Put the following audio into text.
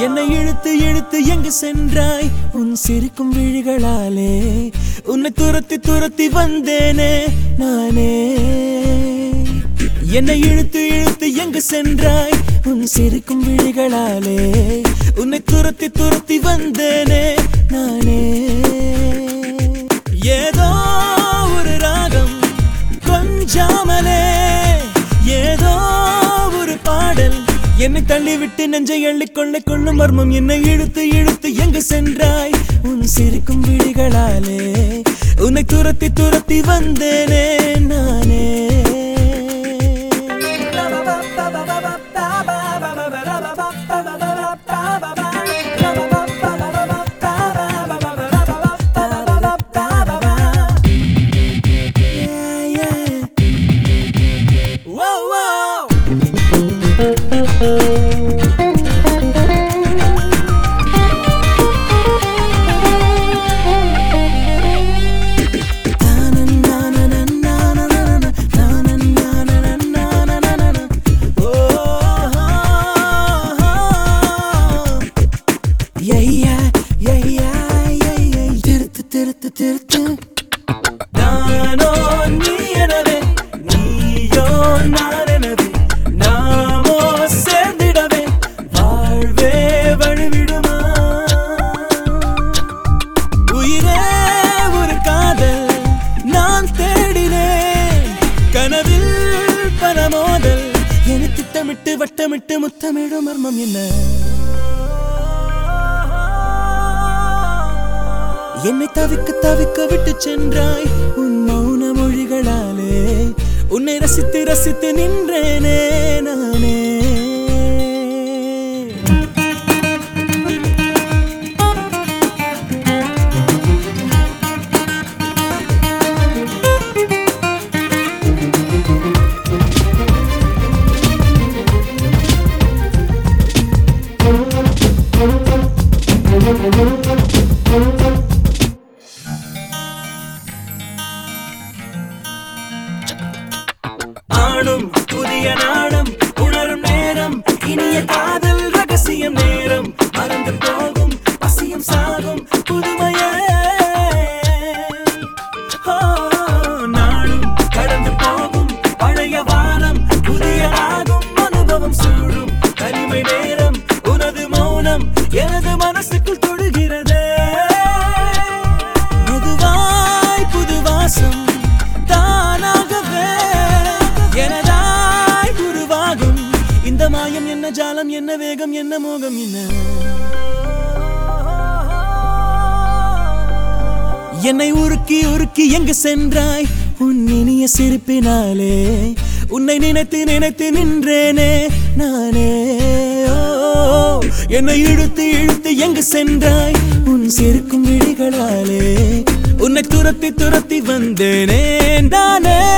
என்னை இழுத்து இழுத்து எங்கு சென்றாய் உன் சிரிக்கும் விழிகளாலே உன்னை துரத்தி துரத்தி வந்தேனே நானே என்னை இழுத்து இழுத்து எங்கு சென்றாய் உன் சிரிக்கும் விழிகளாலே உன்னை துரத்தி துரத்தி வந்தேனே நானே ஏதோ ஒரு ராகம் கொஞ்சாமலே ஏதோ ஒரு பாடல் என்னை தள்ளிவிட்டு நெஞ்சை எள்ளிக்கொள்ளை கொள்ளும் மர்மம் என்னை இழுத்து இழுத்து எங்கு சென்றாய் உன் சிரிக்கும் விழிகளாலே உன்னை துரத்தி துரத்தி வந்தேனே நானே Yeah, yeah. Whoa, whoa. திருத்து திருத்து திருத்து நானோ நீ எனவே நீயோ நான் எனவே நாமோ சேர்ந்திடவே வாழ்வே வழிவிடுமா உயிரே ஒரு காதல் நான் தேடினேன் கனவில் பல மோதல் என திட்டமிட்டு வட்டமிட்டு முத்தமிடும் மர்மம் என்ன என்னை தவிக்க தவிக்க விட்டு சென்றாய் உன் மௌன மொழிகளாலே உன்னை ரசித்து ரசித்து நின்றேனே நானே ஆணும் புதிய நாடம் உணரும் நேரம் இனிய காதல் ரகசியம் நேரம் மறந்து போகும் பசியும் சாகும் புதுமையே ஓ, நாளும் கடந்து போகும் பழைய வானம் புதிய ஆகும் அனுபவம் சூழும் தனிமை நேரம் உனது மௌனம் எனது மனசுக்குள் தொடுகிறதே மெதுவாய் புது வாசம் தானாகவே எனதாய் உருவாகும் இந்த மாயம் என்ன ஜாலம் என்ன வேகம் என்ன மோகம் என்ன என்னை உருக்கி உருக்கி எங்கு சென்றாய் உன் இனிய சிரிப்பினாலே உன்னை நினைத்து நினைத்து நின்றேனே நானே ஓ, என்னை இழுத்து இழுத்து எங்கு சென்றாய் உன் சிரிக்கும் விழிகளாலே உன்னை துரத்தி துரத்தி வந்தேனே நானே